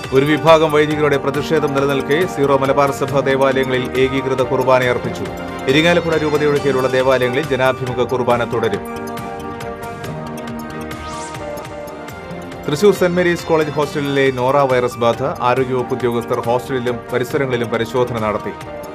ഒരു വിഭാഗം വൈദികരുടെ പ്രതിഷേധം നിലനിൽക്കെ സീറോ മലബാർ സഭ ദേവാലയങ്ങളിൽ ഏകീകൃത കുർബാന അർപ്പിച്ചു ഇരിങ്ങാലക്കുട രൂപതയുടെ കീഴിലുള്ള ദേവാലയങ്ങളിൽ ജനാഭിമുഖ കുർബാന തുടരും തൃശൂർ സെന്റ് മേരീസ് കോളേജ് ഹോസ്റ്റലിലെ നോറ വൈറസ് ബാധ ആരോഗ്യവകുപ്പ് ഉദ്യോഗസ്ഥർ ഹോസ്റ്റലിലും പരിസരങ്ങളിലും പരിശോധന നടത്തി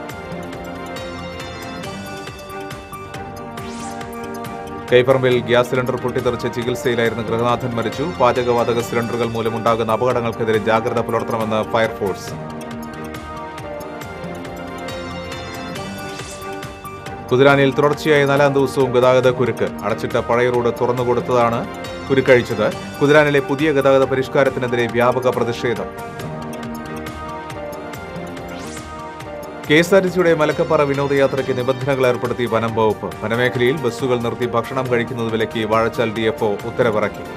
കൈപ്പറമ്പിൽ ഗ്യാസ് സിലിണ്ടർ പൊട്ടിത്തെറിച്ച് ചികിത്സയിലായിരുന്ന ഗൃഹനാഥൻ മരിച്ചു പാചകവാതക സിലിണ്ടറുകൾ മൂലമുണ്ടാകുന്ന അപകടങ്ങൾക്കെതിരെ ജാഗ്രത പുലർത്തണമെന്ന് ഫയർഫോഴ്സ് കുതിരാനിൽ തുടർച്ചയായ നാലാം ദിവസവും ഗതാഗത കുരുക്ക് അടച്ചിട്ട പഴയ റോഡ് തുറന്നുകൊടുത്തതാണ് കുരുക്കഴിച്ചത് കുതിരാനിലെ പുതിയ ഗതാഗത പരിഷ്കാരത്തിനെതിരെ വ്യാപക പ്രതിഷേധം കെ എസ് ആർ ടി സിയുടെ മലക്കപ്പാറ വിനോദയാത്രയ്ക്ക് നിബന്ധനകൾ ഏർപ്പെടുത്തി വനം വകുപ്പ് വനമേഖലയിൽ ബസ്സുകൾ നിർത്തി ഭക്ഷണം കഴിക്കുന്നത് വിലക്കി വാഴച്ചാൽ ഡിഎഫ്ഒ ഉത്തരവിറക്കി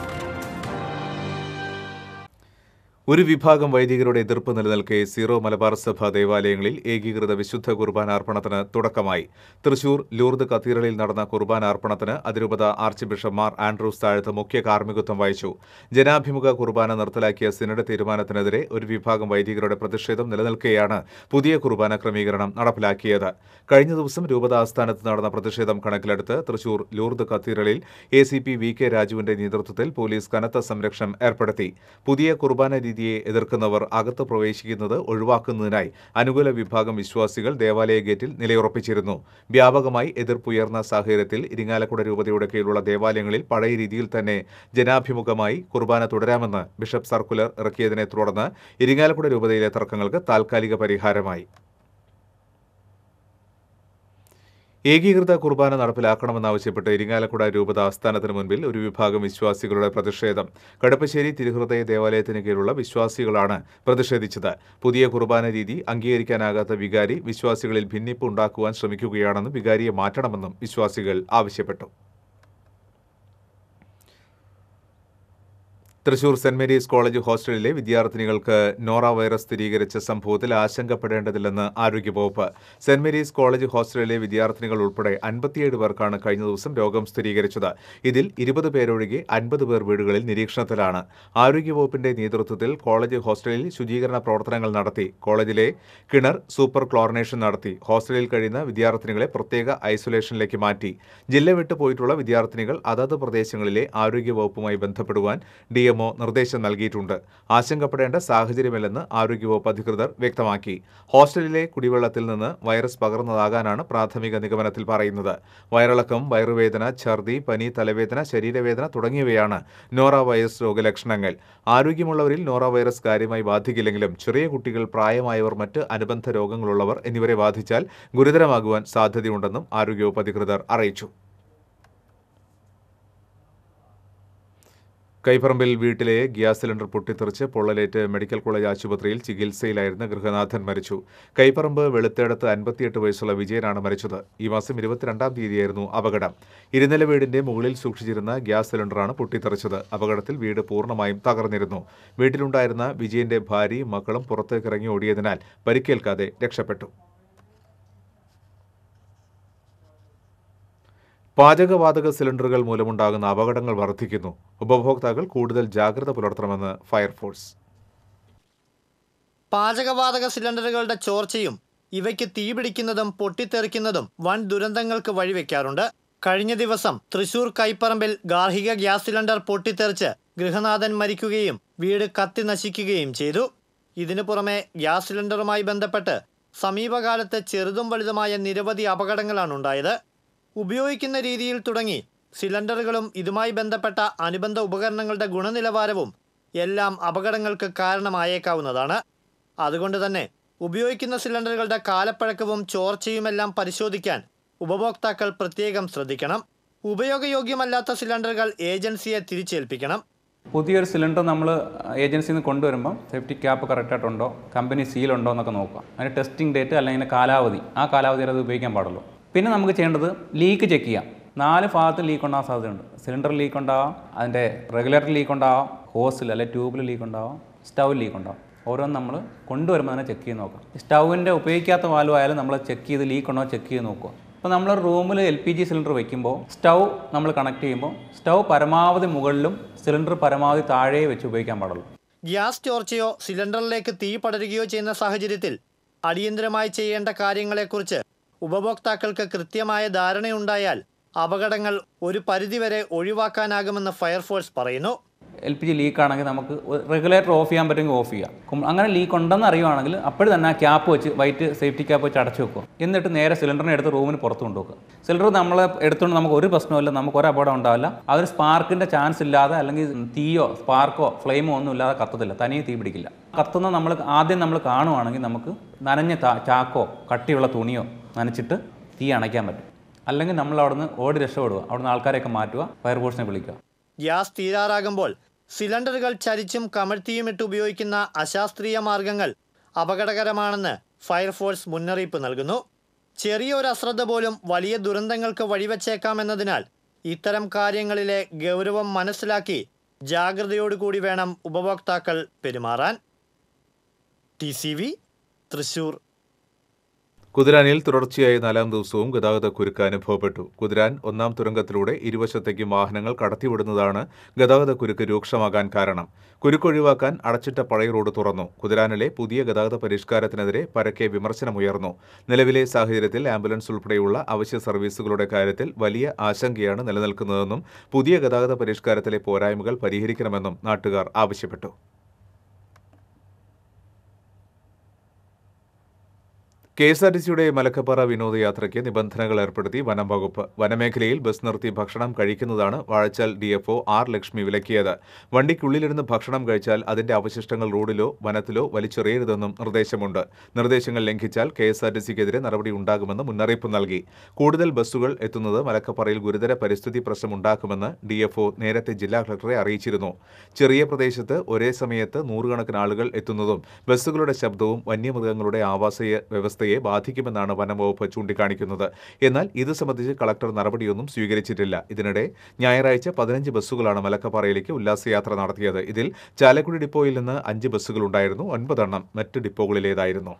ഒരു വിഭാഗം വൈദികരുടെ എതിർപ്പ് നിലനിൽക്കെ സീറോ മലബാർ സഭ ദേവാലയങ്ങളിൽ ഏകീകൃത വിശുദ്ധ കുർബാന അർപ്പണത്തിന് തുടക്കമായി തൃശൂർ ലൂർദ് കത്തീഡ്രലിൽ നടന്ന കുർബാന അർപ്പണത്തിന് അതിരൂപത ആർച്ച് ബിഷപ്പ് മാർ ആൻഡ്രൂസ് താഴത്ത് മുഖ്യ കാർമ്മികത്വം വഹിച്ചു ജനാഭിമുഖ കുർബാന നിർത്തലാക്കിയ സിനഡ് തീരുമാനത്തിനെതിരെ ഒരു വിഭാഗം വൈദികരുടെ പ്രതിഷേധം നിലനിൽക്കെയാണ് പുതിയ കുർബാന ക്രമീകരണം നടപ്പിലാക്കിയത് കഴിഞ്ഞ ദിവസം രൂപത ആസ്ഥാനത്ത് നടന്ന പ്രതിഷേധം കണക്കിലെടുത്ത് തൃശൂർ ലൂർദ് കത്തീഡ്രലിൽ A C P V K രാജുവിന്റെ നേതൃത്വത്തിൽ പോലീസ് കനത്ത സംരക്ഷണം ഏർപ്പെടുത്തി പുതിയ കുർബാന രീതിയെ എതിർക്കുന്നവർ അകത്ത് പ്രവേശിക്കുന്നത് ഒഴിവാക്കുന്നതിനായി അനുകൂല വിഭാഗം വിശ്വാസികൾ ദേവാലയ ഗേറ്റിൽ നിലയുറപ്പിച്ചിരുന്നു വ്യാപകമായി എതിർപ്പുയർന്ന സാഹചര്യത്തിൽ ഇരിങ്ങാലക്കുട രൂപതയുടെ കീഴിലുള്ള ദേവാലയങ്ങളിൽ പഴയ രീതിയിൽ തന്നെ ജനാഭിമുഖമായി കുർബാന തുടരാമെന്ന് ബിഷപ്പ് സർക്കുലർ ഇറക്കിയതിനെ തുടർന്ന് ഇരിങ്ങാലക്കുട രൂപതയിലെ തർക്കങ്ങൾക്ക് താൽക്കാലിക പരിഹാരമായി ഏകീകൃത കുർബാന നടപ്പിലാക്കണമെന്നാവശ്യപ്പെട്ട് ഇരിങ്ങാലക്കുട രൂപത ആസ്ഥാനത്തിന് മുൻപിൽ ഒരു വിഭാഗം വിശ്വാസികളുടെ പ്രതിഷേധം കടപ്പശ്ശേരി തിരുഹൃദയ ദേവാലയത്തിന് കീഴിലുള്ള വിശ്വാസികളാണ് പ്രതിഷേധിച്ചത് പുതിയ കുർബാന രീതി അംഗീകരിക്കാനാകാത്ത വികാരി വിശ്വാസികളിൽ ഭിന്നിപ്പ് ഉണ്ടാക്കുവാൻ ശ്രമിക്കുകയാണെന്നും വികാരിയെ മാറ്റണമെന്നും വിശ്വാസികൾ ആവശ്യപ്പെട്ടു തൃശൂർ സെന്റ് മേരീസ് കോളേജ് ഹോസ്റ്റലിലെ വിദ്യാർത്ഥിനികൾക്ക് നോറ വൈറസ് സ്ഥിരീകരിച്ച സംഭവത്തിൽ ആശങ്കപ്പെടേണ്ടതില്ലെന്ന് ആരോഗ്യവകുപ്പ് സെന്റ് മേരീസ് കോളേജ് ഹോസ്റ്റലിലെ വിദ്യാർത്ഥിനികൾ ഉൾപ്പെടെ അൻപത്തിയേഴ് പേർക്കാണ് കഴിഞ്ഞ ദിവസം രോഗം സ്ഥിരീകരിച്ചത് ഇതിൽ ഇരുപത് പേരൊഴികെ അൻപത് പേർ വീടുകളിൽ നിരീക്ഷണത്തിലാണ് ആരോഗ്യവകുപ്പിന്റെ നേതൃത്വത്തിൽ കോളേജ് ഹോസ്റ്റലിൽ ശുചീകരണ പ്രവർത്തനങ്ങൾ നടത്തി കോളേജിലെ കിണർ സൂപ്പർ ക്ലോറിനേഷൻ നടത്തി ഹോസ്റ്റലിൽ കഴിയുന്ന വിദ്യാർത്ഥിനികളെ പ്രത്യേക ഐസൊലേഷനിലേക്ക് മാറ്റി ജില്ല വിട്ടു പോയിട്ടുള്ള വിദ്യാർത്ഥിനികൾ അതത് പ്രദേശങ്ങളിലെ ആരോഗ്യവകുപ്പുമായി ബന്ധപ്പെടുവാൻ ഡി എംഒ നിർദ്ദേശം നൽകിയിട്ടുണ്ട് ആശങ്കപ്പെടേണ്ട സാഹചര്യമില്ലെന്ന് ആരോഗ്യവകുപ്പ് അധികൃതർ വ്യക്തമാക്കി ഹോസ്റ്റലിലെ കുടിവെള്ളത്തിൽ നിന്ന് വൈറസ് പകർന്നതാകാനാണ് പ്രാഥമിക നിഗമനത്തിൽ പറയുന്നത് വയറിളക്കം വയറുവേദന ഛർദി പനി തലവേദന ശരീരവേദന തുടങ്ങിയവയാണ് നോറ വൈറസ് രോഗലക്ഷണങ്ങൾ ആരോഗ്യമുള്ളവരിൽ നോറ വൈറസ് കാര്യമായി ബാധിക്കില്ലെങ്കിലും ചെറിയ കുട്ടികൾ പ്രായമായവർ മറ്റ് അനുബന്ധ രോഗങ്ങളുള്ളവർ എന്നിവരെ ബാധിച്ചാൽ ഗുരുതരമാകുവാൻ സാധ്യതയുണ്ടെന്നും ആരോഗ്യവകുപ്പ് അധികൃതർ അറിയിച്ചു കൈപ്പറമ്പിൽ വീട്ടിലെ ഗ്യാസ് സിലിണ്ടർ പൊട്ടിത്തെറിച്ച് പൊള്ളലേറ്റ് മെഡിക്കൽ കോളേജ് ആശുപത്രിയിൽ ചികിത്സയിലായിരുന്ന ഗൃഹനാഥൻ മരിച്ചു കൈപ്പറമ്പ് വെളുത്തേടത്ത് അൻപത്തിയെട്ട് വയസ്സുള്ള വിജയനാണ് മരിച്ചത് ഈ മാസം ഇരുപത്തിരണ്ടാം തീയതിയായിരുന്നു അപകടം ഇരുനില വീടിന്റെ മുകളിൽ സൂക്ഷിച്ചിരുന്ന ഗ്യാസ് സിലിണ്ടറാണ് പൊട്ടിത്തെറിച്ചത് അപകടത്തിൽ വീട് പൂർണ്ണമായും തകർന്നിരുന്നു വീട്ടിലുണ്ടായിരുന്ന വിജയന്റെ ഭാര്യയും മക്കളും പുറത്തേക്കിറങ്ങി ഓടിയതിനാൽ പരിക്കേൽക്കാതെ രക്ഷപ്പെട്ടു പാചകവാതക സിലിണ്ടറുകൾ മൂലമുണ്ടാകുന്ന അപകടങ്ങൾ വർദ്ധിക്കുന്നു ഉപഭോക്താക്കൾ കൂടുതൽ ജാഗ്രത പുലർത്തണമെന്ന് ഫയർഫോഴ്സ് പാചകവാതക സിലിണ്ടറുകളുടെ ചോർച്ചയും ഇവയ്ക്ക് തീപിടിക്കുന്നതും പൊട്ടിത്തെറിക്കുന്നതും വൻ ദുരന്തങ്ങൾക്ക് വഴിവെക്കാറുണ്ട് കഴിഞ്ഞ ദിവസം തൃശൂർ കൈപ്പറമ്പിൽ ഗാർഹിക ഗ്യാസ് സിലിണ്ടർ പൊട്ടിത്തെറിച്ച് ഗൃഹനാഥൻ മരിക്കുകയും വീട് കത്തി നശിക്കുകയും ചെയ്തു ഇതിനു പുറമെ ഗ്യാസ് സിലിണ്ടറുമായി ബന്ധപ്പെട്ട് സമീപകാലത്ത് ചെറുതും വലുതുമായ നിരവധി അപകടങ്ങളാണ് ഉണ്ടായത് ഉപയോഗിക്കുന്ന രീതിയിൽ തുടങ്ങി സിലിണ്ടറുകളും ഇതുമായി ബന്ധപ്പെട്ട അനുബന്ധ ഉപകരണങ്ങളുടെ ഗുണനിലവാരവും എല്ലാം അപകടങ്ങൾക്ക് കാരണമായേക്കാവുന്നതാണ് അതുകൊണ്ട് തന്നെ ഉപയോഗിക്കുന്ന സിലിണ്ടറുകളുടെ കാലപ്പഴക്കവും ചോർച്ചയുമെല്ലാം പരിശോധിക്കാൻ ഉപഭോക്താക്കൾ പ്രത്യേകം ശ്രദ്ധിക്കണം ഉപയോഗയോഗ്യമല്ലാത്ത സിലിണ്ടറുകൾ ഏജൻസിയെ തിരിച്ചേൽപ്പിക്കണം പുതിയൊരു സിലിണ്ടർ നമ്മൾ ഏജൻസിയിൽ നിന്ന് കൊണ്ടുവരുമ്പം സേഫ്റ്റി ക്യാപ്പ് കറക്റ്റായിട്ടുണ്ടോ കമ്പനി സീൽ ഉണ്ടോ എന്നൊക്കെ നോക്കുക അതിന് ടെസ്റ്റിംഗ് ഡേറ്റ് അല്ലെങ്കിൽ കാലാവധി ആ കാലാവധിയിൽ അത് ഉപയോഗിക്കാൻ പാടുള്ളൂ പിന്നെ നമുക്ക് ചെയ്യേണ്ടത് ലീക്ക് ചെക്ക് ചെയ്യാം നാല് ഭാഗത്ത് ലീക്ക് ഉണ്ടാകാൻ സാധ്യതയുണ്ട് സിലിണ്ടർ ലീക്ക് ഉണ്ടാവാം അതിൻ്റെ റെഗുലേറ്റർ ലീക്ക് ഉണ്ടാവാം ഹോസിൽ അല്ലെങ്കിൽ ട്യൂബിൽ ലീക്ക് ഉണ്ടാവാം സ്റ്റൗ ലീക്ക് ഉണ്ടാവും ഓരോന്ന് നമ്മൾ കൊണ്ടുവരുമ്പോൾ തന്നെ ചെക്ക് ചെയ്ത് നോക്കാം സ്റ്റൗവിൻ്റെ ഉപയോഗിക്കാത്ത വാൽവ് ആയാലും നമ്മൾ ചെക്ക് ചെയ്ത് ലീക്ക് ഉണ്ടോ ചെക്ക് ചെയ്ത് നോക്കുക ഇപ്പോൾ നമ്മൾ റൂമിൽ എൽ പി ജി സിലിണ്ടർ വെക്കുമ്പോൾ സ്റ്റൗ നമ്മൾ കണക്ട് ചെയ്യുമ്പോൾ സ്റ്റൗ പരമാവധി മുകളിലും സിലിണ്ടർ പരമാവധി താഴെ വെച്ച് ഉപയോഗിക്കാൻ പാടുള്ളൂ ഗ്യാസ് ചോർച്ചയോ സിലിണ്ടറിലേക്ക് തീ പടരുകയോ ചെയ്യുന്ന സാഹചര്യത്തിൽ അടിയന്തരമായി ചെയ്യേണ്ട കാര്യങ്ങളെക്കുറിച്ച് ഉപഭോക്താക്കൾക്ക് കൃത്യമായ ധാരണയുണ്ടായാൽ അപകടങ്ങൾ ഒരു പരിധിവരെ ഒഴിവാക്കാനാകുമെന്ന് ഫയർഫോഴ്സ് പറയുന്നു എൽ പി ജി ലീക്ക് ആണെങ്കിൽ നമുക്ക് റെഗുലേറ്റർ ഓഫ് ചെയ്യാൻ പറ്റുമെങ്കിൽ ഓഫ് ചെയ്യാം കും- അങ്ങനെ ലീക്ക് ഉണ്ടെന്ന് അറിയുവാണെങ്കിൽ അപ്പോഴും തന്നെ ആ ക്യാപ്പ് വെച്ച് വൈറ്റ് സേഫ്റ്റി ക്യാപ്പ് വെച്ച് അടച്ചു വെക്കുക എന്നിട്ട് നേരെ സിലിണ്ടറിനെ എടുത്ത് റൂമിന് പുറത്ത് കൊണ്ടുവെക്കുക സിലിണ്ടർ നമ്മൾ എടുത്തുകൊണ്ട് നമുക്ക് ഒരു പ്രശ്നമില്ല നമുക്ക് ഒരു അപകടം ഉണ്ടാവില്ല ആ ഒരു സ്പാർക്കിൻ്റെ ചാൻസ് ഇല്ലാതെ അല്ലെങ്കിൽ തീയോ സ്പാർക്കോ ഫ്ലെയിമോ ഒന്നും ഇല്ലാതെ കത്തത്തില്ല തനിയെ തീ പിടിക്കില്ല കത്തുന്ന നമ്മൾ ആദ്യം നമ്മൾ കാണുവാണെങ്കിൽ നമുക്ക് നനഞ്ഞ താ- ചാക്കോ കട്ടിയുള്ള തുണിയോ നനച്ചിട്ട് തീ അണയ്ക്കാൻ പറ്റും അല്ലെങ്കിൽ നമ്മൾ അവിടുന്ന് ഓടി രക്ഷപ്പെടുക അവിടുന്ന് ആൾക്കാരെയൊക്കെ മാറ്റുക ഫയർഫോഴ്സിനെ വിളിക്കുക ഗ്യാസ് തീരാറാകുമ്പോൾ സിലിണ്ടറുകൾ ചരിച്ചും കമഴ്ത്തിയും ഇട്ട് ഉപയോഗിക്കുന്ന അശാസ്ത്രീയ മാർഗങ്ങൾ അപകടകരമാണെന്ന് ഫയർഫോഴ്സ് മുന്നറിയിപ്പ് നൽകുന്നു ചെറിയ ഒരു അശ്രദ്ധ പോലും വലിയ ദുരന്തങ്ങൾക്ക് വഴിവെച്ചേക്കാമെന്നതിനാൽ ഇത്തരം കാര്യങ്ങളിലെ ഗൗരവം മനസ്സിലാക്കി ജാഗ്രതയോടുകൂടി വേണം ഉപഭോക്താക്കൾ പെരുമാറാൻ ടി സി വി തൃശൂർ കുതിരാനിൽ തുടർച്ചയായി നാലാം ദിവസവും ഗതാഗത കുരുക്ക് അനുഭവപ്പെട്ടു കുതിരാൻ ഒന്നാം തുരങ്കത്തിലൂടെ ഇരുവശത്തേക്കും വാഹനങ്ങൾ കടത്തിവിടുന്നതാണ് ഗതാഗത കുരുക്ക് രൂക്ഷമാകാൻ കാരണം കുരുക്കൊഴിവാക്കാൻ അടച്ചിട്ട പഴയ റോഡ് തുറന്നു കുതിരാനിലെ പുതിയ ഗതാഗത പരിഷ്കാരത്തിനെതിരെ പരക്കെ വിമർശനമുയർന്നു നിലവിലെ സാഹചര്യത്തിൽ ആംബുലൻസ് ഉൾപ്പെടെയുള്ള അവശ്യ സർവീസുകളുടെ കാര്യത്തിൽ വലിയ ആശങ്കയാണ് നിലനിൽക്കുന്നതെന്നും പുതിയ ഗതാഗത പരിഷ്കാരത്തിലെ പോരായ്മകൾ പരിഹരിക്കണമെന്നും നാട്ടുകാർ ആവശ്യപ്പെട്ടു കെ എസ് ആർ ടി സിയുടെ മലക്കപ്പാറ വിനോദയാത്രയ്ക്ക് നിബന്ധനകൾ ഏർപ്പെടുത്തി വനം വകുപ്പ് വനമേഖലയിൽ ബസ് നിർത്തി ഭക്ഷണം കഴിക്കുന്നതാണ് വാഴച്ചാൽ ഡിഎഫ്ഒ ആർ ലക്ഷ്മി വിലക്കിയത് വണ്ടിക്കുള്ളിലിരുന്ന് ഭക്ഷണം കഴിച്ചാൽ അതിന്റെ അവശിഷ്ടങ്ങൾ റോഡിലോ വനത്തിലോ വലിച്ചെറിയരുതെന്നും നിർദ്ദേശമുണ്ട് നിർദ്ദേശങ്ങൾ ലംഘിച്ചാൽ കെ എസ് ആർ ടി സിക്കെതിരെ നടപടി ഉണ്ടാകുമെന്ന് മുന്നറിയിപ്പ് നൽകി കൂടുതൽ ബസ്സുകൾ എത്തുന്നത് മലക്കപ്പാറയിൽ ഗുരുതര പരിസ്ഥിതി പ്രശ്നമുണ്ടാക്കുമെന്ന് ഡിഎഫ്ഒ നേരത്തെ ജില്ലാ കളക്ടറെ അറിയിച്ചിരുന്നു ചെറിയ പ്രദേശത്ത് ഒരേ സമയത്ത് നൂറുകണക്കിന് ആളുകൾ എത്തുന്നതും ബസ്സുകളുടെ ശബ്ദവും വന്യമൃഗങ്ങളുടെ ആവാസ വ്യവസ്ഥയെ ബാധിക്കുമെന്നാണ് വനംവകുപ്പ് ചൂണ്ടിക്കാണിക്കുന്നത് എന്നാൽ ഇത് സംബന്ധിച്ച് കളക്ടർ നടപടിയൊന്നും സ്വീകരിച്ചിട്ടില്ല ഇതിനിടെ ഞായറാഴ്ച പതിനഞ്ച് ബസ്സുകളാണ് മലക്കപ്പാറയിലേക്ക് ഉല്ലാസയാത്ര നടത്തിയത് ഇതിൽ ചാലക്കുടി ഡിപ്പോയിൽ നിന്ന് അഞ്ച് ബസ്സുകളുണ്ടായിരുന്നു ഒൻപതെണ്ണം മറ്റ് ഡിപ്പോകളിലേതായിരുന്നു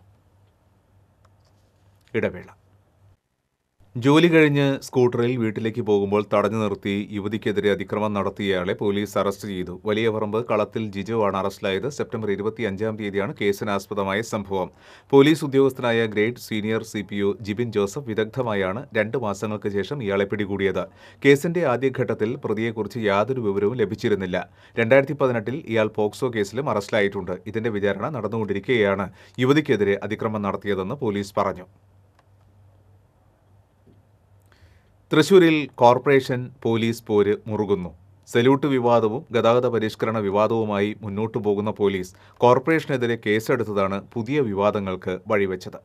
ഇടവേള ജോലി കഴിഞ്ഞ് സ്കൂട്ടറിൽ വീട്ടിലേക്ക് പോകുമ്പോൾ തടഞ്ഞു നിർത്തി യുവതിക്കെതിരെ അതിക്രമം നടത്തിയയാളെ പോലീസ് അറസ്റ്റ് ചെയ്തു വലിയ പറമ്പ് കളത്തിൽ ജിജോ ആണ് അറസ്റ്റിലായത് സെപ്റ്റംബർ ഇരുപത്തിയഞ്ചാം തീയതിയാണ് കേസിനാസ്പദമായ സംഭവം പോലീസ് ഉദ്യോഗസ്ഥനായ grade senior C P O Jibin Joseph വിദഗ്ധമായാണ് രണ്ട് മാസങ്ങൾക്ക് ശേഷം ഇയാളെ പിടികൂടിയത് കേസിന്റെ ആദ്യഘട്ടത്തിൽ പ്രതിയെക്കുറിച്ച് യാതൊരു വിവരവും ലഭിച്ചിരുന്നില്ല രണ്ടായിരത്തി പതിനെട്ടിൽ ഇയാൾ പോക്സോ കേസിലും അറസ്റ്റിലായിട്ടുണ്ട് ഇതിന്റെ വിചാരണ നടന്നുകൊണ്ടിരിക്കെയാണ് യുവതിക്കെതിരെ അതിക്രമം നടത്തിയതെന്ന് പോലീസ് പറഞ്ഞു തൃശൂരിൽ കോർപ്പറേഷൻ പോലീസ് പോര് മുറുകുന്നു സല്യൂട്ട് വിവാദവും ഗതാഗത പരിഷ്കരണ വിവാദവുമായി മുന്നോട്ടു പോകുന്ന പോലീസ് കോർപ്പറേഷനെതിരെ കേസെടുത്തതാണ് പുതിയ വിവാദങ്ങൾക്ക് വഴിവെച്ചത്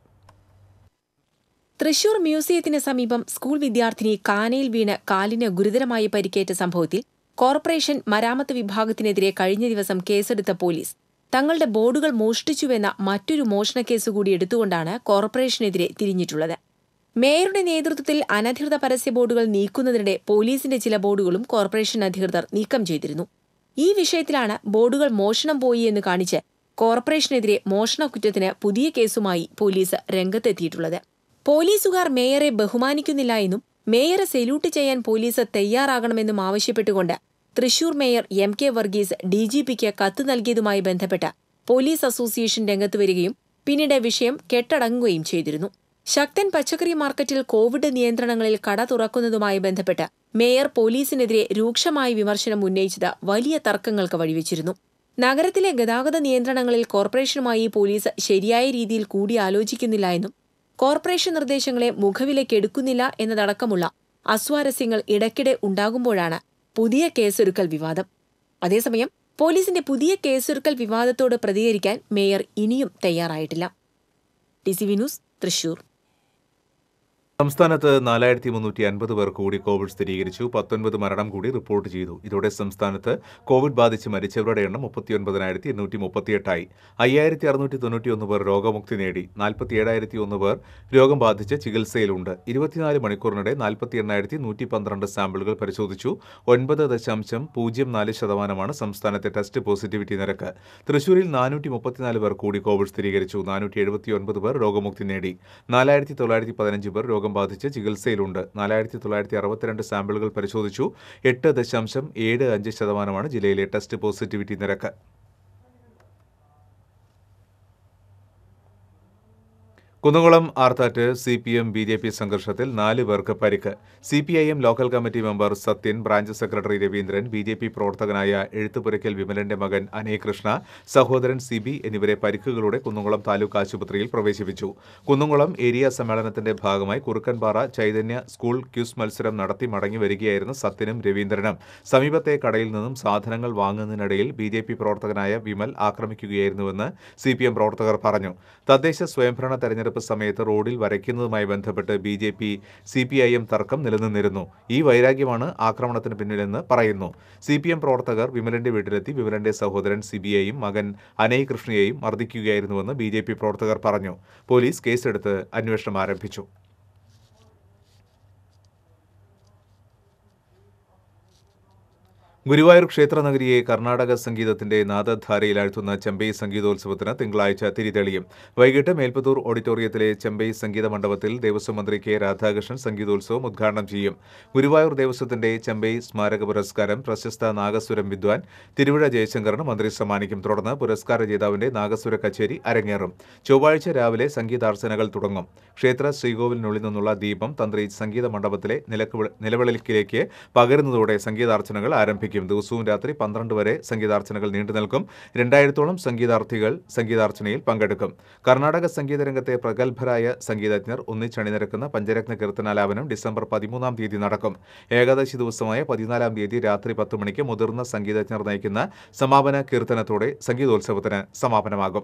തൃശൂർ മ്യൂസിയത്തിന് സമീപം സ്കൂൾ വിദ്യാർത്ഥിനി കാനയിൽ വീണ് കാലിന് ഗുരുതരമായി പരിക്കേറ്റ സംഭവത്തിൽ കോർപ്പറേഷൻ മരാമത്ത് വിഭാഗത്തിനെതിരെ കഴിഞ്ഞ ദിവസം കേസെടുത്ത പോലീസ് തങ്ങളുടെ ബോർഡുകൾ മോഷ്ടിച്ചുവെന്ന മറ്റൊരു മോഷണക്കേസ് കൂടി എടുത്തുകൊണ്ടാണ് കോർപ്പറേഷനെതിരെ തിരിഞ്ഞിട്ടുള്ളത് മേയറുടെ നേതൃത്വത്തിൽ അനധികൃത പരസ്യ ബോർഡുകൾ നീക്കുന്നതിനിടെ പോലീസിന്റെ ചില ബോർഡുകളും കോർപ്പറേഷൻ അധികൃതർ നീക്കം ചെയ്തിരുന്നു ഈ വിഷയത്തിലാണ് ബോർഡുകൾ മോഷണം പോയി എന്ന് കാണിച്ച് കോർപ്പറേഷനെതിരെ മോഷണക്കുറ്റത്തിന് പുതിയ കേസുമായി പോലീസ് രംഗത്തെത്തിയിട്ടുള്ളത് പോലീസുകാർ മേയറെ ബഹുമാനിക്കുന്നില്ല എന്നും മേയറെ സെല്യൂട്ട് ചെയ്യാൻ പോലീസ് തയ്യാറാകണമെന്നും ആവശ്യപ്പെട്ടുകൊണ്ട് Thrissur mayor M K Varghese ഡിജിപിക്ക് കത്ത് നൽകിയതുമായി ബന്ധപ്പെട്ട് പോലീസ് അസോസിയേഷൻ രംഗത്ത് വരികയും പിന്നീട് വിഷയം കെട്ടടങ്ങുകയും ചെയ്തിരുന്നു ശക്തൻ പച്ചക്കറി മാർക്കറ്റിൽ കോവിഡ് നിയന്ത്രണങ്ങളിൽ കട തുറക്കുന്നതുമായി ബന്ധപ്പെട്ട് മേയർ പോലീസിനെതിരെ രൂക്ഷമായ വിമർശനം ഉന്നയിച്ചത് വലിയ തർക്കങ്ങൾക്ക് വഴിവെച്ചിരുന്നു നഗരത്തിലെ ഗതാഗത നിയന്ത്രണങ്ങളിൽ കോർപ്പറേഷനുമായി പോലീസ് ശരിയായ രീതിയിൽ കൂടിയാലോചിക്കുന്നില്ല എന്നും കോർപ്പറേഷൻ നിർദ്ദേശങ്ങളെ മുഖവിലക്കെടുക്കുന്നില്ല എന്നതടക്കമുള്ള അസ്വാരസ്യങ്ങൾ ഇടയ്ക്കിടെ ഉണ്ടാകുമ്പോഴാണ് പുതിയ കേസൊരുക്കൽ വിവാദം അതേസമയം പോലീസിന്റെ പുതിയ കേസൊരുക്കൽ വിവാദത്തോട് പ്രതികരിക്കാൻ മേയർ ഇനിയും തയ്യാറായിട്ടില്ല T C V news Thrissur സംസ്ഥാനത്ത് നാലായിരത്തി മുന്നൂറ്റി അൻപത് പേർ കൂടി കോവിഡ് സ്ഥിരീകരിച്ചു പത്തൊൻപത് മരണം കൂടി റിപ്പോർട്ട് ചെയ്തു ഇതോടെ സംസ്ഥാനത്ത് കോവിഡ് ബാധിച്ച് മരിച്ചവരുടെ എണ്ണം മുപ്പത്തിയൊൻപതിനായിരത്തി എണ്ണൂറ്റി മുപ്പത്തിയെട്ടായി അയ്യായിരത്തി അറുന്നൂറ്റി തൊണ്ണൂറ്റിയൊന്ന് പേർ രോഗമുക്തി നേടി നാൽപ്പത്തിയേഴായിരത്തി ഒന്ന് പേർ രോഗം ബാധിച്ച് ചികിത്സയിലുണ്ട് ഇരുപത്തിനാല് മണിക്കൂറിനിടെ നാൽപ്പത്തി എണ്ണായിരത്തി നൂറ്റി പന്ത്രണ്ട് സാമ്പിളുകൾ പരിശോധിച്ചു ഒൻപത് ദശാംശം പൂജ്യം നാല് ശതമാനമാണ് സംസ്ഥാനത്തെ ടെസ്റ്റ് പോസിറ്റിവിറ്റി നിരക്ക് തൃശൂരിൽ നാനൂറ്റി മുപ്പത്തിനാല് പേർ കൂടി കോവിഡ് സ്ഥിരീകരിച്ചു നാനൂറ്റി എഴുപത്തിയൊൻപത് പേർ രോഗമുക്തി നേടി നാലായിരത്തി തൊള്ളായിരത്തി പതിനഞ്ച് പേർ രോഗം ബാധിച്ച് ചികിത്സയിലുണ്ട് നാലായിരത്തി തൊള്ളായിരത്തി അറുപത്തിരണ്ട് സാമ്പിളുകൾ പരിശോധിച്ചു എട്ട് ദശാംശം ഏഴ് അഞ്ച് ശതമാനമാണ് ജില്ലയിലെ ടെസ്റ്റ് പോസിറ്റിവിറ്റി നിരക്ക് Kunnamkulam Arthat C P M B J P സംഘർഷത്തിൽ നാല് പേർക്ക് പരിക്ക് C P I M local committee member Sathyan branch secretary Raveendran B J P പ്രവർത്തകനായ എഴുത്തുപുരയ്ക്കൽ വിമലന്റെ മകൻ അനയകൃഷ്ണ സഹോദരൻ സിബി എന്നിവരെ പരിക്കുകളോടെ കുന്നംകുളം താലൂക്ക് ആശുപത്രിയിൽ പ്രവേശിപ്പിച്ചു കുന്നംകുളം ഏരിയ സമ്മേളനത്തിന്റെ ഭാഗമായി കുറുക്കൻപാറ ചൈതന്യ സ്കൂൾ ക്യൂസ് മത്സരം നടത്തി മടങ്ങി വരികയായിരുന്ന സത്യനും രവീന്ദ്രനും സമീപത്തെ കടയിൽ നിന്നും സാധനങ്ങൾ വാങ്ങുന്നതിനിടയിൽ ബി ജെ പി പ്രവർത്തകനായ വിമൽ ആക്രമിക്കുകയായിരുന്നുവെന്ന് സി പി എം പ്രവർത്തകർ പറഞ്ഞു തദ്ദേശ സ്വയംഭരണ തെരഞ്ഞെടുപ്പ് സമയത്ത് റോഡിൽ വരയ്ക്കുന്നതുമായി ബന്ധപ്പെട്ട് B J P C P I M തർക്കം നിലനിന്നിരുന്നു ഈ വൈരാഗ്യമാണ് ആക്രമണത്തിന് പിന്നിലെന്ന് പറയുന്നു സി പി എം പ്രവർത്തകർ വിമലന്റെ വീട്ടിലെത്തി വിമലന്റെ സഹോദരൻ സിബിയെയും മകൻ അനയ് കൃഷ്ണയെയും മർദ്ദിക്കുകയായിരുന്നുവെന്ന് ബി ജെ പി പ്രവർത്തകർ പറഞ്ഞു പോലീസ് കേസെടുത്ത് അന്വേഷണം ആരംഭിച്ചു ഗുരുവായൂർ ക്ഷേത്രനഗരിയെ കർണാടക സംഗീതത്തിന്റെ നാദധാരയിലാഴ്ത്തുന്ന ചെമ്പൈ സംഗീതോത്സവത്തിന് തിങ്കളാഴ്ച തിരിതെളിയും വൈകിട്ട് മേൽപ്പത്തൂർ ഓഡിറ്റോറിയത്തിലെ ചെമ്പൈ സംഗീത മണ്ഡപത്തിൽ ദേവസ്വം മന്ത്രി കെ രാധാകൃഷ്ണൻ സംഗീതോത്സവം ഉദ്ഘാടനം ചെയ്യും ഗുരുവായൂർ ദേവസ്വത്തിന്റെ ചെമ്പൈ സ്മാരക പുരസ്കാരം പ്രശസ്ത നാഗസ്വരം വിദ്വാൻ തിരുവിഴ ജയശങ്കറിന് മന്ത്രി സമ്മാനിക്കും തുടർന്ന് പുരസ്കാര ജേതാവിന്റെ നാഗസ്വര കച്ചേരി അരങ്ങേറും ചൊവ്വാഴ്ച രാവിലെ സംഗീതാർച്ചനകൾ തുടങ്ങും ക്ഷേത്ര ശ്രീകോവിലിനുള്ളിൽ നിന്നുള്ള ദീപം തന്ത്രി സംഗീത മണ്ഡപത്തിലെ നിലക്ക് നിലവിളക്കിലേക്ക് പകരുന്നതോടെ സംഗീതാർച്ചനകൾ ആരംഭിക്കും ദിവസവും രാത്രി പന്ത്രണ്ട് വരെ സംഗീതാർച്ചനകൾ നീണ്ടുനിൽക്കും രണ്ടായിരത്തോളം സംഗീതാർത്ഥികൾ സംഗീതാർച്ചനയിൽ പങ്കെടുക്കും കർണാടക സംഗീത രംഗത്തെ പ്രഗത്ഭരായ സംഗീതജ്ഞർ ഒന്നിച്ചണിനിരക്കുന്ന പഞ്ചരത്ന കീർത്തനാലാപനം ഡിസംബർ പതിമൂന്നാം തീയതി നടക്കും ഏകാദശി ദിവസമായ പതിനാലാം തീയതി രാത്രി പത്ത് മണിക്ക് മുതിർന്ന സംഗീതജ്ഞർ നയിക്കുന്ന സമാപന കീർത്തനത്തോടെ സംഗീതോത്സവത്തിന് സമാപനമാകും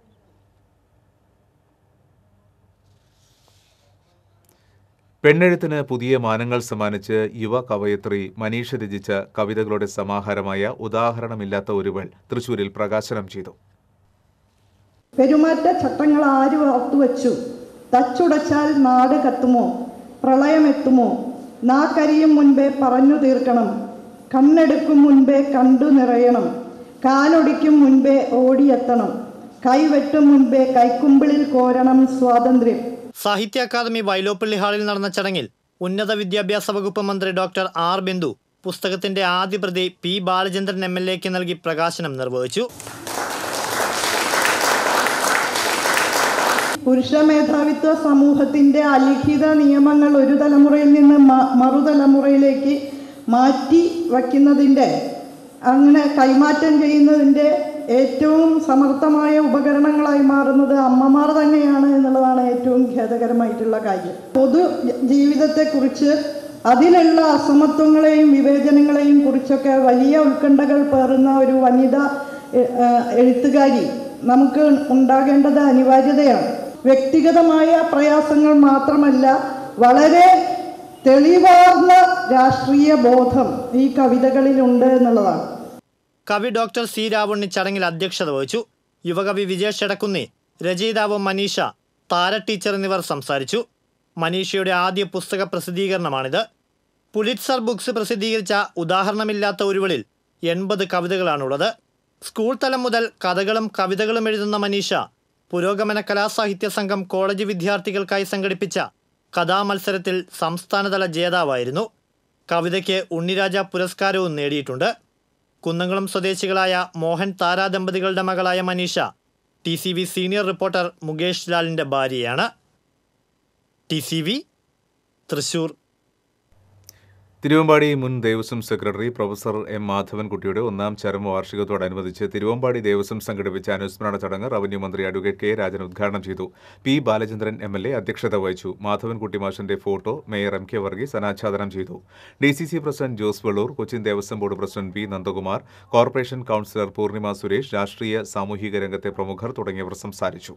പെണ്ണെഴുത്തിന് പുതിയ മാനങ്ങൾ സമ്മാനിച്ച് യുവ കവയത്രി മനീഷ രചിച്ച കവിതകളുടെ സമാഹാരമായ ഉദാഹരണമില്ലാത്ത ഒരുവൾ തൃശൂരിൽ പ്രകാശനം ചെയ്തു പെരുമാറ്റ ചട്ടങ്ങൾ ആര് ഓർത്തുവച്ചു തച്ചുടച്ചാൽ നാട് കത്തുമോ പ്രളയമെത്തുമോ നാക്കരിയും മുൻപേ പറഞ്ഞു തീർക്കണം കണ്ണെടുക്കും മുൻപേ കണ്ടു നിറയണം കാലൊടിക്കും മുൻപേ ഓടിയെത്തണം കൈവെട്ടും മുൻപേ കൈക്കുമ്പിളിൽ കോരണം സ്വാതന്ത്ര്യം സാഹിത്യ അക്കാദമി വൈലോപ്പള്ളി ഹാളിൽ നടന്ന ചടങ്ങിൽ ഉന്നത വിദ്യാഭ്യാസ വകുപ്പ് മന്ത്രി ഡോക്ടർ ആർ ബിന്ദു പുസ്തകത്തിന്റെ ആദ്യ പ്രതി പി ബാലചന്ദ്രൻ എം എൽ എക്ക് നൽകി പ്രകാശനം നിർവഹിച്ചു പുരുഷ മേധാവിത്വ സമൂഹത്തിന്റെ അലിഖിത നിയമങ്ങൾ ഒരു തലമുറയിൽ നിന്ന് മ- മറുതലമുറയിലേക്ക് മാറ്റി വയ്ക്കുന്നതിൻ്റെ അങ്ങനെ കൈമാറ്റം ചെയ്യുന്നതിൻ്റെ ഏറ്റവും സമർത്ഥമായ ഉപകരണങ്ങളായി മാറുന്നത് അമ്മമാർ തന്നെയാണ് എന്നുള്ളതാണ് ഏറ്റവും ഖേദകരമായിട്ടുള്ള കാര്യം പൊതു ജീവിതത്തെക്കുറിച്ച് അതിലുള്ള അസമത്വങ്ങളെയും വിവേചനങ്ങളെയും കുറിച്ചൊക്കെ വലിയ ഉത്കണ്ഠകൾ പേറുന്ന ഒരു വനിത എ- ആ, എഴുത്തുകാരി നമുക്ക് ഉണ്ടാകേണ്ടത് അനിവാര്യതയാണ് വ്യക്തിഗതമായ പ്രയാസങ്ങൾ മാത്രമല്ല വളരെ തെളിവാർന്ന രാഷ്ട്രീയ ബോധം ഈ കവിതകളിലുണ്ട് എന്നുള്ളതാണ് കവി ഡോക്ടർ സി രാവുണ്ണി ചടങ്ങിൽ അധ്യക്ഷത വഹിച്ചു യുവകവി വിജേഷ് എടക്കുന്നി രചയിതാവ് മനീഷ താര ടീച്ചർ എന്നിവർ സംസാരിച്ചു മനീഷയുടെ ആദ്യ പുസ്തക പ്രസിദ്ധീകരണമാണിത് പുലിറ്റ്സർ ബുക്സ് പ്രസിദ്ധീകരിച്ച ഉദാഹരണമില്ലാത്ത ഒരുവളിൽ എൺപത് കവിതകളാണുള്ളത് സ്കൂൾ തലം മുതൽ കഥകളും കവിതകളും എഴുതുന്ന മനീഷ പുരോഗമന കലാസാഹിത്യ സംഘം കോളേജ് വിദ്യാർത്ഥികൾക്കായി സംഘടിപ്പിച്ച കഥാമത്സരത്തിൽ സംസ്ഥാനതല ജേതാവായിരുന്നു കവിതയ്ക്ക് ഉണ്ണിരാജ പുരസ്കാരവും നേടിയിട്ടുണ്ട് കുന്നംകുളം സ്വദേശികളായ മോഹൻ താര ദമ്പതികളുടെ മകളായ Maneesha T C V senior reporter Mukesh ലാലിൻ്റെ ഭാര്യയാണ് T C V Thrissur Thiruvambady മുൻ ദേവസ്വം സെക്രട്ടറി പ്രൊഫസർ എം മാധവൻകുട്ടിയുടെ ഒന്നാം ചരമവാർഷികത്തോടനുബന്ധിച്ച് തിരുവമ്പാടി ദേവസ്വം സംഘടിപ്പിച്ച അനുസ്മരണ ചടങ്ങ് റവന്യൂ മന്ത്രി അഡ്വക്കേറ്റ് കെ രാജൻ ഉദ്ഘാടനം ചെയ്തു P Balachandran M L A അധ്യക്ഷത വഹിച്ചു മാധവൻകുട്ടി മാഷന്റെ photo mayor M K Varghese അനാച്ഛാദനം ചെയ്തു D C C president Jose Vellur Cochin Devaswom board president P Nandakumar corporation councillor Poornima Suresh രാഷ്ട്രീയ സാമൂഹിക രംഗത്തെ പ്രമുഖർ തുടങ്ങിയവർ സംസാരിച്ചു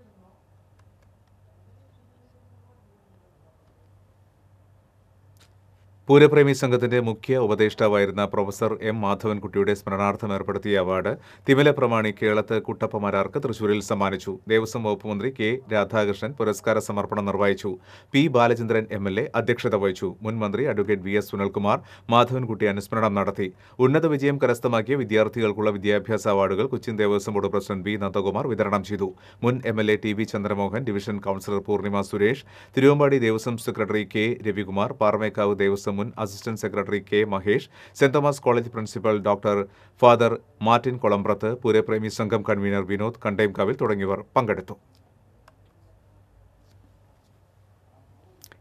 പൂരപ്രേമി സംഘത്തിന്റെ മുഖ്യ ഉപദേഷ്ടാവായിരുന്ന പ്രൊഫസർ എം മാധവൻകുട്ടിയുടെ സ്മരണാർത്ഥം ഏർപ്പെടുത്തിയ അവാർഡ് തിമല പ്രമാണി കേളത്ത് കുട്ടപ്പമാരാർക്ക് തൃശൂരിൽ സമ്മാനിച്ചു ദേവസ്വം വകുപ്പ് മന്ത്രി കെ രാധാകൃഷ്ണൻ പുരസ്കാര സമർപ്പണം നിർവഹിച്ചു P Balachandran M L A അധ്യക്ഷത വഹിച്ചു മുൻ മന്ത്രി advocate V S Sunilkumar Madhavankutty അനുസ്മരണം നടത്തി ഉന്നത വിജയം കരസ്ഥമാക്കിയ വിദ്യാർത്ഥികൾക്കുള്ള വിദ്യാഭ്യാസ അവാർഡുകൾ Cochin Devaswom board president B Nandakumar വിതരണം ചെയ്തു മുൻ M L A T V Chandramohan division councillor Poornima Suresh Thiruvambady Devaswom secretary K Ravikumar Paramekkavu Devaswom മുൻ assistant secretary K Mahesh saint Thomas college principal doctor father Martin Kolambrath പൂരപ്രേമി സംഘം കൺവീനർ വിനോദ് കണ്ടേംകാവിൽ തുടങ്ങിയവർ പങ്കെടുത്തു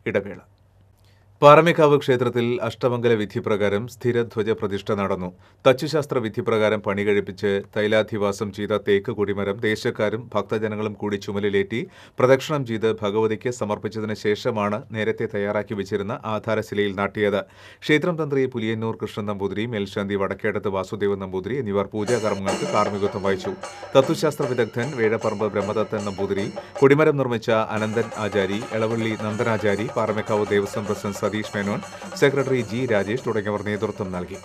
ഇടവേള പാറമേക്കാവ് ക്ഷേത്രത്തിൽ അഷ്ടമംഗല വിധിപ്രകാരം സ്ഥിരധ്വജ പ്രതിഷ്ഠ നടന്നു തച്ചുശാസ്ത്ര വിധിപ്രകാരം പണി കഴിപ്പിച്ച് തൈലാധിവാസം ചെയ്ത തേക്ക് കൊടിമരം ദേശക്കാരും ഭക്തജനങ്ങളും കൂടി ചുമലിലേറ്റി പ്രദക്ഷിണം ചെയ്ത് ഭഗവതിക്ക് സമർപ്പിച്ചതിന് ശേഷമാണ് നേരത്തെ തയ്യാറാക്കി വെച്ചിരുന്ന ആധാരശിലയിൽ നാട്ടിയത് ക്ഷേത്രം തന്ത്രി പുലിയന്നൂർ കൃഷ്ണൻ നമ്പൂതിരി മേൽശാന്തി വടക്കേടത്ത് വാസുദേവൻ നമ്പൂതിരി എന്നിവർ പൂജാകർമ്മങ്ങൾക്ക് കാർമ്മികത്വം വഹിച്ചു തത്വശാസ്ത്ര വിദഗ്ധൻ വേഴപ്പറമ്പ് ബ്രഹ്മദത്തൻ നമ്പൂതിരി കൊടിമരം നിർമ്മിച്ച Ananthan Achari Elavally Nandanachari Paramekkavu Devaswom president Satheesh Menon secretary G Rajesh തുടങ്ങിയവർ നേതൃത്വം നൽകി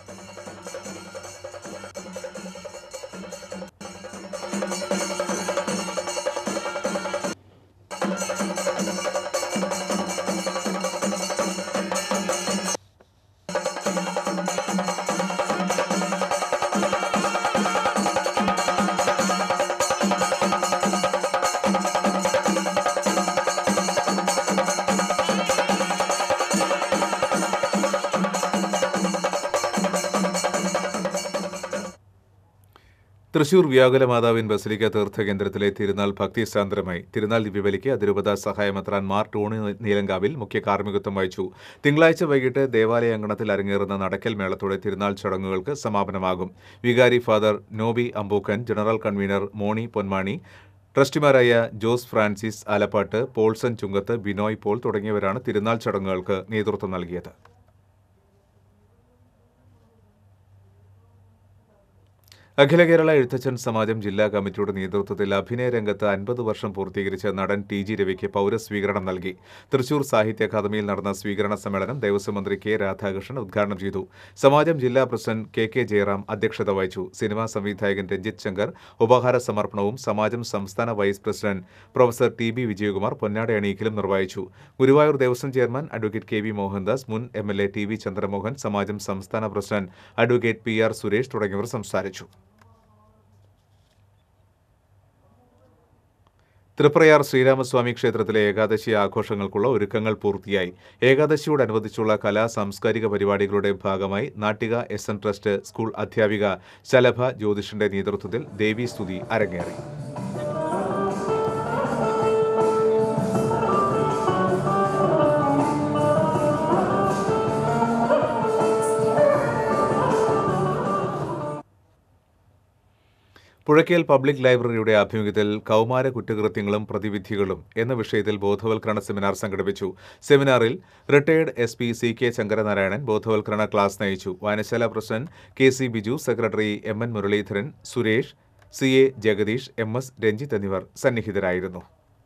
തൃശൂർ വ്യാകുല മാതാവിൻ ബസലിക്ക തീർത്ഥ കേന്ദ്രത്തിലെ തിരുനാൾ ഭക്തിസാന്ദ്രമായി തിരുനാൾ ദിവ്യബലിക്ക് അതിരൂപത സഹായമെത്രാൻ മാർ ടോണി നീലങ്കാവിൽ മുഖ്യ കാർമ്മികത്വം വഹിച്ചു തിങ്കളാഴ്ച വൈകിട്ട് ദേവാലയ അങ്കണത്തിൽ അരങ്ങേറുന്ന നടക്കൽ മേളത്തോടെ തിരുനാൾ ചടങ്ങുകൾക്ക് സമാപനമാകും വികാരി father Nobi Ambookkan general convenor Moni Ponmani ട്രസ്റ്റിമാരായ Jose Francis Alappatt Paulson Chungath Binoy Paul തുടങ്ങിയവരാണ് തിരുനാൾ ചടങ്ങുകൾക്ക് നേതൃത്വം നൽകിയത് അഖില കേരള എഴുത്തച്ഛൻ സമാജം ജില്ലാ കമ്മിറ്റിയുടെ നേതൃത്വത്തിൽ അഭിനയ രംഗത്ത് അൻപത് വർഷം പൂർത്തീകരിച്ച നടൻ ടി ജി രവിക്ക് പൗരസ്വീകരണം നൽകി തൃശൂർ സാഹിത്യ അക്കാദമിയിൽ നടന്ന സ്വീകരണ സമ്മേളനം ദേവസ്വം മന്ത്രി കെ രാധാകൃഷ്ണൻ ഉദ്ഘാടനം ചെയ്തു സമാജം ജില്ലാ പ്രസിഡന്റ് കെ കെ ജയറാം അധ്യക്ഷത വഹിച്ചു സിനിമാ സംവിധായകൻ രഞ്ജിത്ത് ശങ്കർ ഉപഹാര സമർപ്പണവും സമാജം സംസ്ഥാന vice president professor T B Vijayakumar പൊന്നാട അണിയിക്കലും നിർവഹിച്ചു Guruvayur Devaswom chairman advocate K V Mohandas മുൻ M L A T V Chandramohan സമാജം സംസ്ഥാന president advocate P R Suresh തുടങ്ങിയവർ സംസാരിച്ചു തൃപ്രയാർ ശ്രീരാമസ്വാമി ക്ഷേത്രത്തിലെ ഏകാദശി ആഘോഷങ്ങൾക്കുള്ള ഒരുക്കങ്ങൾ പൂർത്തിയായി ഏകാദശിയോടനുബന്ധിച്ചുള്ള കലാ സാംസ്കാരിക പരിപാടികളുടെ ഭാഗമായി Nattika S N trust school അധ്യാപിക ശലഭ ജ്യോതിഷിന്റെ നേതൃത്വത്തിൽ ദേവീസ്തുതി അരങ്ങേറി പുഴയ്ക്കൽ പബ്ലിക് ലൈബ്രറിയുടെ ആഭിമുഖ്യത്തിൽ കൗമാര കുറ്റകൃത്യങ്ങളും പ്രതിവിധികളും എന്ന വിഷയത്തിൽ ബോധവൽക്കരണ സെമിനാർ സംഘടിപ്പിച്ചു സെമിനാറിൽ retired S P C K Sankaranarayanan ബോധവൽക്കരണ ക്ലാസ് നയിച്ചു വായനശാല president K C Biju secretary M N Muraleedharan Suresh C A Jagadeesh M S Ranjith എന്നിവർ സന്നിഹിതരായിരുന്നു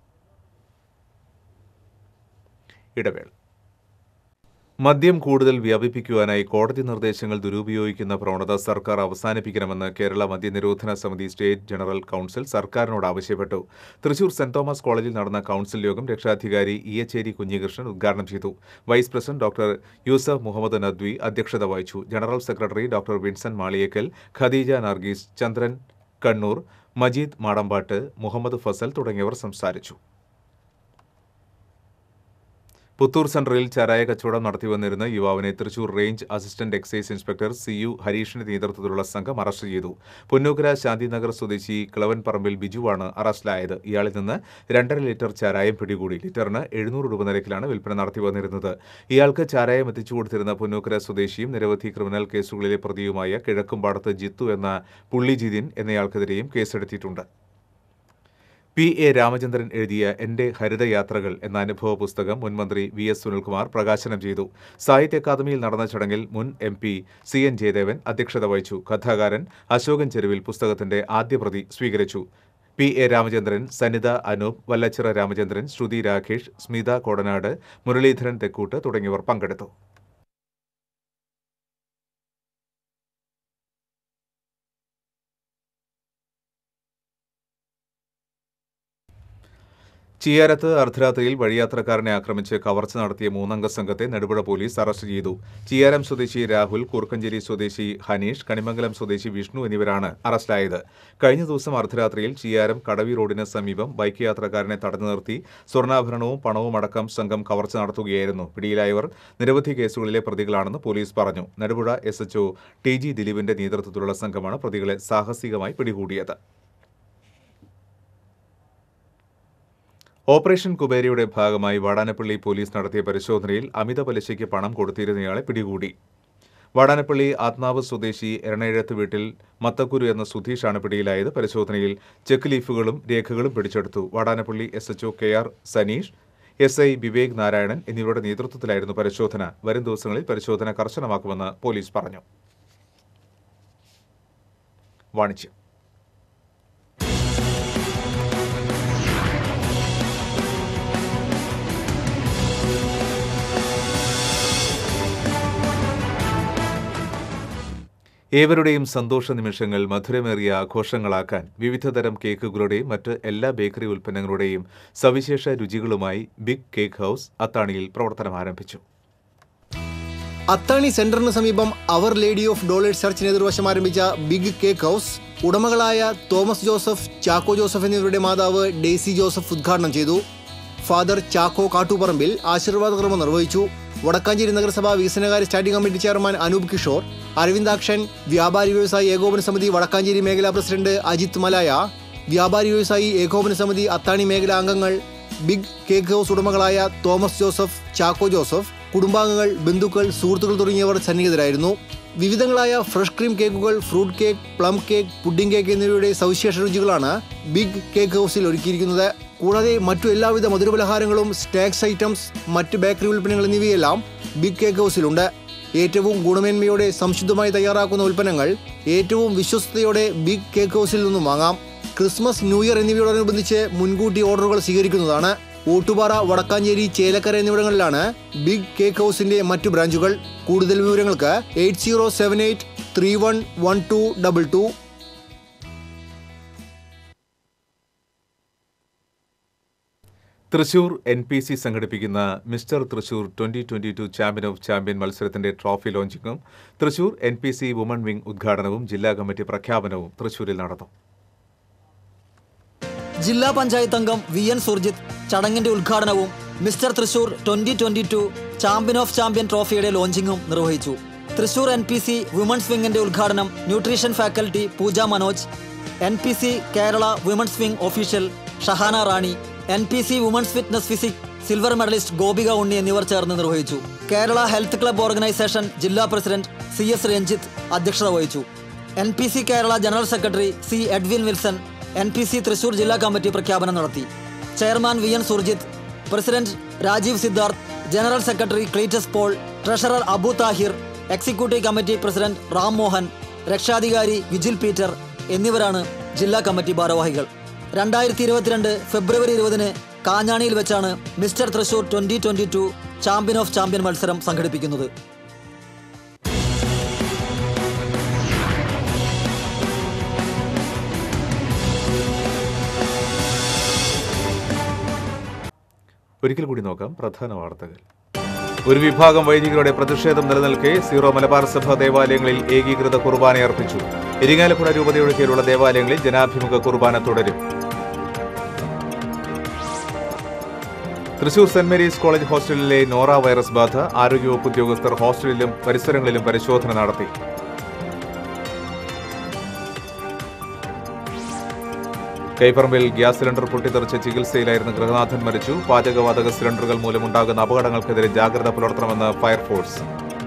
ഇടവേള മദ്യം കൂടുതൽ വ്യാപിപ്പിക്കുവാനായി കോടതി നിർദ്ദേശങ്ങൾ ദുരുപയോഗിക്കുന്ന പ്രവണത സർക്കാർ അവസാനിപ്പിക്കണമെന്ന് കേരള മദ്യനിരോധന സമിതി സ്റ്റേറ്റ് ജനറൽ കൌൺസിൽ സർക്കാരിനോട് ആവശ്യപ്പെട്ടു തൃശൂർ സെന്റ് തോമസ് കോളേജിൽ നടന്ന കൌൺസിൽ യോഗം രക്ഷാധികാരി ഇയച്ചേരി കുഞ്ഞികൃഷ്ണൻ ഉദ്ഘാടനം ചെയ്തു vice president doctor Yusuf Muhammad Nadvi അധ്യക്ഷത വഹിച്ചു general secretary doctor Vinson Maliyekkal Khadeeja Nargees Chandran Kannur Majeed Madampatt Muhammad Fasal തുടങ്ങിയവർ സംസാരിച്ചു പുത്തൂർ സെൻട്രലിൽ ചാരായ കച്ചവടം നടത്തിവന്നിരുന്ന യുവാവിനെ Thrissur range assistant excise inspector C U ഹരീഷിന്റെ നേതൃത്വത്തിലുള്ള സംഘം അറസ്റ്റ് ചെയ്തു പുന്നൂക്കര ശാന്തിനഗർ സ്വദേശി കിളവൻ പറമ്പിൽ ബിജുവാണ് അറസ്റ്റിലായത് ഇയാളിൽ നിന്ന് രണ്ടര ലിറ്റർ ചാരായം പിടികൂടി ലിറ്ററിന് എഴുന്നൂറ് രൂപ നിരക്കിലാണ് വിൽപ്പന നടത്തി വന്നിരുന്നത് ഇയാൾക്ക് ചാരായം എത്തിച്ചു കൊടുത്തിരുന്ന പുന്നൂക്കര സ്വദേശിയും നിരവധി ക്രിമിനൽ കേസുകളിലെ പ്രതിയുമായ കിഴക്കുംപാടത്ത് ജിത്തു എന്ന പുള്ളി ജിതിൻ എന്നയാൾക്കെതിരെയും കേസെടുത്തിട്ടുണ്ട് പി എ രാമചന്ദ്രൻ എഴുതിയ എന്റെ ഹരിതയാത്രകൾ എന്ന അനുഭവ പുസ്തകം മുൻ മന്ത്രി വി എസ് സുനിൽകുമാർ പ്രകാശനം ചെയ്തു സാഹിത്യ അക്കാദമിയിൽ നടന്ന ചടങ്ങിൽ മുൻ M P C N Jayadevan അധ്യക്ഷത വഹിച്ചു കഥാകാരൻ അശോകൻ ചെരുവിൽ പുസ്തകത്തിന്റെ ആദ്യ പ്രതി സ്വീകരിച്ചു പി എ രാമചന്ദ്രൻ സനിത അനൂപ് വല്ലച്ചിറ രാമചന്ദ്രൻ ശ്രുതി രാകേഷ് സ്മിത കോടനാട് മുരളീധരൻ തെക്കൂട്ട് തുടങ്ങിയവർ പങ്കെടുത്തു ചിയാരത്ത് അർദ്ധരാത്രിയിൽ വഴിയാത്രക്കാരനെ ആക്രമിച്ച് കവർച്ച നടത്തിയ മൂന്നംഗ സംഘത്തെ നെടുപുഴ പോലീസ് അറസ്റ്റ് ചെയ്തു ചിയാരം സ്വദേശി രാഹുൽ കൂർക്കഞ്ചേരി സ്വദേശി ഹനീഷ് കണിമംഗലം സ്വദേശി വിഷ്ണു എന്നിവരാണ് അറസ്റ്റിലായത് കഴിഞ്ഞ ദിവസം അർദ്ധരാത്രിയിൽ ചിയാരം കടവി റോഡിന് സമീപം ബൈക്ക് യാത്രക്കാരനെ തടഞ്ഞു നിർത്തി സ്വർണ്ണാഭരണവും പണവും അടക്കം സംഘം കവർച്ച നടത്തുകയായിരുന്നു പിടിയിലായവർ നിരവധി കേസുകളിലെ പ്രതികളാണെന്ന് പോലീസ് പറഞ്ഞു Nedupuzha S H O T G ദിലീപിന്റെ നേതൃത്വത്തിലുള്ള സംഘമാണ് പ്രതികളെ സാഹസികമായി പിടികൂടിയത് ഓപ്പറേഷൻ കുബേരയുടെ ഭാഗമായി വാടാനപ്പള്ളി പോലീസ് നടത്തിയ പരിശോധനയിൽ അമിത പലിശയ്ക്ക് പണം കൊടുത്തിരുന്നയാളെ പിടികൂടി വാടാനപ്പള്ളി ആത്മാവ് സ്വദേശി എറണേഴത്ത് വീട്ടിൽ മത്തക്കുരു എന്ന സുധീഷാണ് പിടിയിലായത് പരിശോധനയിൽ ചെക്ക് ലീഫുകളും രേഖകളും പിടിച്ചെടുത്തു Vadanappally S H O K R Saneesh S I Vivek Narayanan എന്നിവരുടെ നേതൃത്വത്തിലായിരുന്നു പരിശോധന വരും ദിവസങ്ങളിൽ പരിശോധന കർശനമാക്കുമെന്ന് പോലീസ് പറഞ്ഞു വാണിജ്യം ഏവരുടെയും സന്തോഷ നിമിഷങ്ങൾ മധുരമേറിയ ആഘോഷങ്ങളാക്കാൻ വിവിധതരം കേക്കുകളുടെയും മറ്റ് എല്ലാ ബേക്കറി ഉൽപ്പന്നങ്ങളുടെയും സവിശേഷ രുചികളുമായി ബിഗ് കേക്ക് ഹൗസ് അത്താണിയിൽ പ്രവർത്തനം ആരംഭിച്ചു അത്താണി സെന്ററിന് സമീപം അവർ ലേഡി ഓഫ് ഡോളേഴ്സ് ചർച്ചിന് എതിർവശം ആരംഭിച്ച ബിഗ് കേക്ക് ഹൗസ് ഉടമകളായ തോമസ് ജോസഫ് ചാക്കോ ജോസഫ് എന്നിവരുടെ മാതാവ് ഡെയ്സി ജോസഫ് ഉദ്ഘാടനം ചെയ്തു ഫാദർ ചാക്കോ കാട്ടുപറമ്പിൽ ആശീർവാദ കർമ്മം നിർവഹിച്ചു വടക്കാഞ്ചേരി നഗരസഭ വികസനകാര്യ standing committee chairman Anoop Kishore Aravindakshan വ്യാപാരി വ്യവസായി ഏകോപന സമിതി വടക്കാഞ്ചേരി മേഖലാ പ്രസിഡന്റ് അജിത് മലായ വ്യാപാരി വ്യവസായി ഏകോപന സമിതി അത്താണി മേഖലാ അംഗങ്ങൾ ബിഗ് കേക്ക് ഹൗസ് ഉടമകളായ തോമസ് ജോസഫ് ചാക്കോ ജോസഫ് കുടുംബാംഗങ്ങൾ ബന്ധുക്കൾ സുഹൃത്തുക്കൾ തുടങ്ങിയവർ സന്നിഹിതരായിരുന്നു വിവിധങ്ങളായ ഫ്രഷ് ക്രീം കേക്കുകൾ fruit cake plum cake pudding cake എന്നിവയുടെ സവിശേഷ രുചികളാണ് ബിഗ് കേക്ക് ഹൗസിൽ ഒരുക്കിയിരിക്കുന്നത് കൂടാതെ മറ്റു എല്ലാവിധ മധുരപലഹാരങ്ങളും സ്നാക്സ് ഐറ്റംസ് മറ്റ് ബേക്കറി ഉൽപ്പന്നങ്ങൾ എന്നിവയെല്ലാം ബിഗ് കേക്ക് ഹൗസിലുണ്ട് ഏറ്റവും ഗുണമേന്മയോടെ സംശുദ്ധമായി തയ്യാറാക്കുന്ന ഉൽപ്പന്നങ്ങൾ ഏറ്റവും വിശ്വസ്തയോടെ ബിഗ് കേക്ക് ഹൗസിൽ നിന്നും വാങ്ങാം ക്രിസ്മസ് ന്യൂ ഇയർ എന്നിവയോടനുബന്ധിച്ച് മുൻകൂട്ടി ഓർഡറുകൾ സ്വീകരിക്കുന്നതാണ് ഓട്ടുപാറ വടക്കാഞ്ചേരി ചേലക്കര എന്നിവിടങ്ങളിലാണ് ബിഗ് കേക്ക് ഹൗസിന്റെ മറ്റു ബ്രാഞ്ചുകൾ കൂടുതൽ വിവരങ്ങൾക്ക് eight zero seven eight three one one two double two Thrissur N P C സംഘടിപ്പിക്കുന്ന mister Thrissur twenty twenty two champion of champion മത്സരത്തിന്റെ ട്രോഫി ലോഞ്ചിങ്ങും Thrissur N P C woman wing ഉദ്ഘാടനവും ജില്ലാ കമ്മിറ്റി പ്രഖ്യാപനവും തൃശൂരിൽ നടന്നു ജില്ലാ പഞ്ചായത്ത് അംഗം വി എൻ സുർജിത്ത് ചടങ്ങിന്റെ ഉദ്ഘാടനവും mister Thrissur twenty twenty two champion of champion ട്രോഫിയുടെ ലോഞ്ചിങ്ങും നിർവഹിച്ചു Thrissur N P C women's വിങ്ങിന്റെ ഉദ്ഘാടനം nutrition faculty Pooja Manoj N P C Kerala women's wing official Shahana Rani N P C women's fitness physique silver medallist Gopika Unni എന്നിവർ ചേർന്ന് നിർവഹിച്ചു കേരള ഹെൽത്ത് ക്ലബ് ഓർഗനൈസേഷൻ ജില്ലാ പ്രസിഡന്റ് സി എസ് രഞ്ജിത്ത് അധ്യക്ഷത വഹിച്ചു N P C Kerala general secretary C Edwin Wilson N P C Thrissur ജില്ലാ committee പ്രഖ്യാപനം നടത്തി chairman V N Surjith president Rajeev Siddharth general secretary Cletus Paul treasurer Abu Thahir executive committee president Ram Mohan രക്ഷാധികാരി വിജിൽ പീറ്റർ എന്നിവരാണ് ജില്ലാ committee ഭാരവാഹികൾ രണ്ടായിരത്തി ഇരുപത്തിരണ്ട് ഫെബ്രുവരി ഇരുപതിന് കാഞ്ഞാണിയിൽ വെച്ചാണ് mister Thrissur twenty twenty two champion of champion മത്സരം സംഘടിപ്പിക്കുന്നത് ഒരിക്കൽ കൂടി നോക്കാം പ്രധാന വാർത്തകൾ ഒരു വിഭാഗം വൈദികരുടെ പ്രതിഷേധം നിലനിൽക്കെ സീറോ മലബാർ സഭ ദേവാലയങ്ങളിൽ ഏകീകൃത കുർബാന അർപ്പിച്ചു ഇരിങ്ങാലക്കുട രൂപതയുടെ കീഴിലുള്ള ദേവാലയങ്ങളിൽ ജനാഭിമുഖ കുർബാന തുടരും തൃശൂർ സെന്റ് മേരീസ് കോളേജ് ഹോസ്റ്റലിലെ നോറ വൈറസ് ബാധ ആരോഗ്യവകുപ്പ് ഉദ്യോഗസ്ഥർ ഹോസ്റ്റലിലും പരിസരങ്ങളിലും പരിശോധന നടത്തി കൈപ്പറമ്പിൽ ഗ്യാസ് സിലിണ്ടർ പൊട്ടിത്തെറിച്ച് ചികിത്സയിലായിരുന്ന ഗൃഹനാഥൻ മരിച്ചു പാചകവാതക സിലിണ്ടറുകൾ മൂലമുണ്ടാകുന്ന അപകടങ്ങൾക്കെതിരെ ജാഗ്രത പുലർത്തണമെന്ന് ഫയർഫോഴ്സ്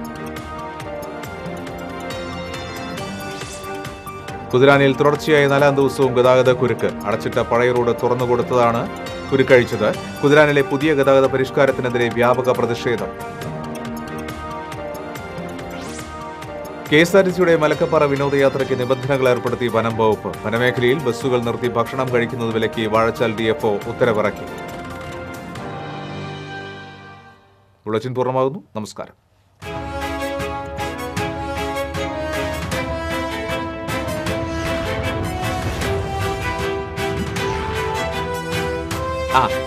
കുതിരാനിൽ തുടർച്ചയായ നാലാം ദിവസവും ഗതാഗത കുരുക്ക് അടച്ചിട്ട പഴയ റോഡ് തുറന്നുകൊടുത്തതാണ് കുരുക്കഴിച്ചത് കുതിരാനിലെ പുതിയ ഗതാഗത പരിഷ്കാരത്തിനെതിരെ വ്യാപക പ്രതിഷേധം കെ എസ് ആർ ടി സിയുടെ മലക്കപ്പാറ വിനോദയാത്രയ്ക്ക് നിബന്ധനകൾ ഏർപ്പെടുത്തി വനം വകുപ്പ് വനമേഖലയിൽ ബസ്സുകൾ നിർത്തി ഭക്ഷണം കഴിക്കുന്നത് വിലക്കി വാഴച്ചാൽ ഡി എഫ് ഉത്തരവിറക്കി ബുള്ളറ്റിൻ പൂർണ്ണമാകുന്നു നമസ്കാരം ആ